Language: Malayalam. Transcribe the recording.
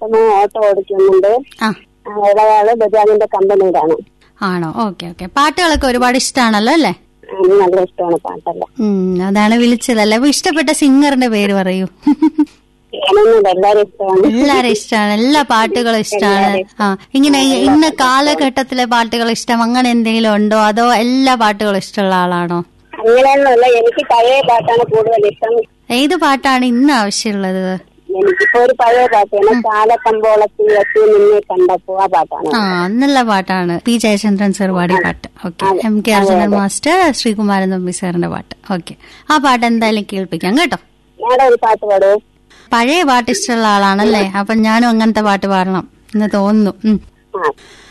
മൂത്തമ്മ ഓട്ടോ ഓടിക്കുന്നുണ്ട് ആ ആ, ഇളയാള് ബജാജിന്റെ കമ്പനിയിലാണ് ആണോ ഓക്കെ ഓക്കെ പാട്ടുകളൊക്കെ ഒരുപാട് ഇഷ്ടമാണല്ലോ അല്ലേ ആ, എനിക്ക് നല്ല ഇഷ്ടമാണ് പാട്ടെല്ലാം ഉം, അതാണ് വിളിച്ചതല്ലേ അപ്പൊ ഇഷ്ടപ്പെട്ട സിംഗറിന്റെ പേര് പറയൂ ഞാനൊന്നും എല്ലാരും ഇഷ്ടമാണ് എല്ലാരും ഇഷ്ടമാണ് എല്ലാ പാട്ടുകളും ഇഷ്ടമാണ് ആ ഇങ്ങനെ ഈ- ഇന്ന കാലഘട്ടത്തിലെ പാട്ടുകൾ ഇഷ്ടം അങ്ങനെ എന്തെങ്കിലും ഉണ്ടോ അതോ എല്ലാ പാട്ടുകളും ഇഷ്ടമുള്ള ആളാണോ അങ്ങനെയൊന്നുമില്ല എനിക്ക് പഴയ പാട്ടാണ് കൂടുതൽ ഇഷ്ടം ഏത് പാട്ടാണ് ഇന്ന് ആവശ്യമുള്ളത് എനിക്കിപ്പോ ഒരു പഴയ പാട്ടാണ് കാലക്കമ്പോളത്തിൽ എത്തി നിന്നെ കണ്ടപ്പോ ആ പാട്ടാണ് ആ നല്ല പാട്ടാണ് പി ജയചന്ദ്രൻ സർ പാടിയ പാട്ട് ഓക്കെ M K Arjunan master Sreekumaran Thampi സാറിന്റെ പാട്ട് ഓക്കെ ആ പാട്ട് എന്തായാലും കേൾപ്പിക്കാം കേട്ടോ ഞാടെ ഒരു പാട്ട് പാടൂ പഴയ പാട്ട് ഇഷ്ടമുള്ള ആളാണല്ലേ അപ്പൊ ഞാനും അങ്ങനത്തെ പാട്ട് പാടണം എന്ന് തോന്നുന്നു ഉം. ആ